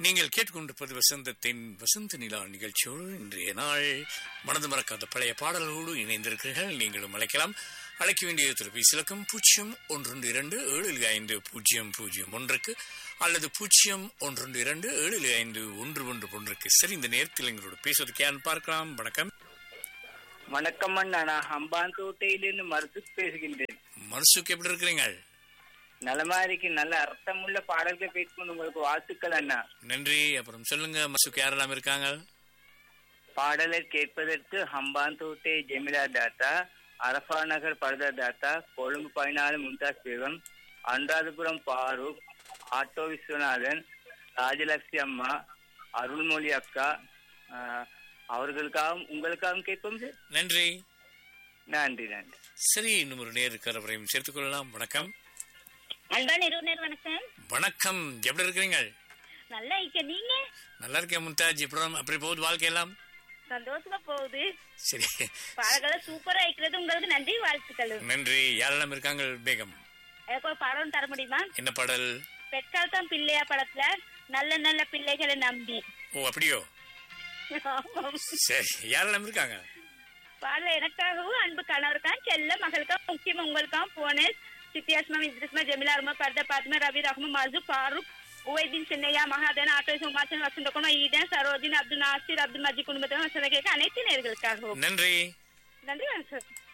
நீங்கள் கேட்டுக்கொண்டிருப்பது வசந்தத்தின் வசந்த நிலா நிகழ்ச்சியோடு இன்றைய நாள் மனது மறக்காத பழைய பாடல்களோடு இணைந்திருக்கிறீர்கள் நீங்களும் அழைக்கலாம் அழைக்க வேண்டிய தொலைபேசி இலக்கம் பூஜ்ஜியம் ஒன்று இரண்டு ஏழு ஐந்து பூஜ்ஜியம் பூஜ்ஜியம் ஒன்றுக்கு அல்லது பூஜ்ஜியம் ஒன்று இரண்டு ஏழு ஐந்து ஒன்று ஒன்று ஒன்றுக்கு சரி இந்த நேரத்தில் எங்களோட பேசுவதற்கு யார் பார்க்கலாம் வணக்கம் வணக்கம் அண்ணா நான் ஹம்பாந்தோட்டையிலிருந்து மருத்து பேசுகின்றேன் மனசுக்கு எப்படி இருக்கிறீங்க நலமா இருக்கு நல்ல அர்த்தமுள்ள பாடல்கள் பேசிக்கொண்டு உங்களுக்கு வாழ்த்துக்கள் அண்ணா நன்றி அப்புறம் சொல்லுங்க மனசுக்கு யாரெல்லாம் இருக்காங்க பாடலை கேட்பதற்கு ஹம்பாந்தோட்டை ஜெமிலா தாத்தா அரஃபா நகர் பரதா தாத்தா கொழும்பு பதினாலு மும்தாஸ் பேகம் அனுராதபுரம் பாரூக் ஆட்டோ விஸ்வநாதன் ராஜலட்சுமி அம்மா அருள்மொழி அக்கா ஆஹ், அவர்களுக்காகவும் உங்களுக்காகவும் கேட்போம் சார் நன்றி நன்றி நன்றி சரி இன்னும் ஒரு நேரு கரவரையும் சேர்த்துக் கொள்ளலாம் வணக்கம் அன்பா நிறுவனர் வணக்கம் வணக்கம் எப்படி இருக்கிறீங்க நல்லா இருக்க நீங்க நல்லா இருக்கேன் மும்தாஜ் எப்படி அப்படி போகுது வாழ்க்கையெல்லாம் சந்தோஷமா போகுது சரி பாடல்களை சூப்பரா இருக்கிறது உங்களுக்கு நன்றி வாழ்த்துக்கள் நன்றி யாரெல்லாம் இருக்காங்க பேகம் எனக்கு ஒரு பாடம் தர முடியுமா என்ன பாடல் பெற்றால் தான் பிள்ளையா படத்துல நல்ல நல்ல பிள்ளைகளை நம்பி ஓ அப்படியோ ஆமாம். சரி யாரெல்லாம் இருக்காங்க பாடல எனக்காகவும் அன்பு கணவருக்காக செல்ல மகளுக்காக முக்கியமா உங்களுக்காகவும் போனேன் சித்தியாஸ்மா இத்ரிஸ்மா ஜெமிலா அருமா பர்தா பாத்மா ரவி ரஹ்மா மர்ஜு ஃபாரூக் உவைதீன் சின்னையா மகாதேன் ஆட்டோ சுமாசன் வசந்தகுமார் ஈடன் சரோஜின் அப்துல் நாசிர் அப்துல் மஜி குடும்பத்தினர் வசந்த கேட்க அனைத்து நேர்களுக்காகவும் நன்றி நன்றி வணக்கம்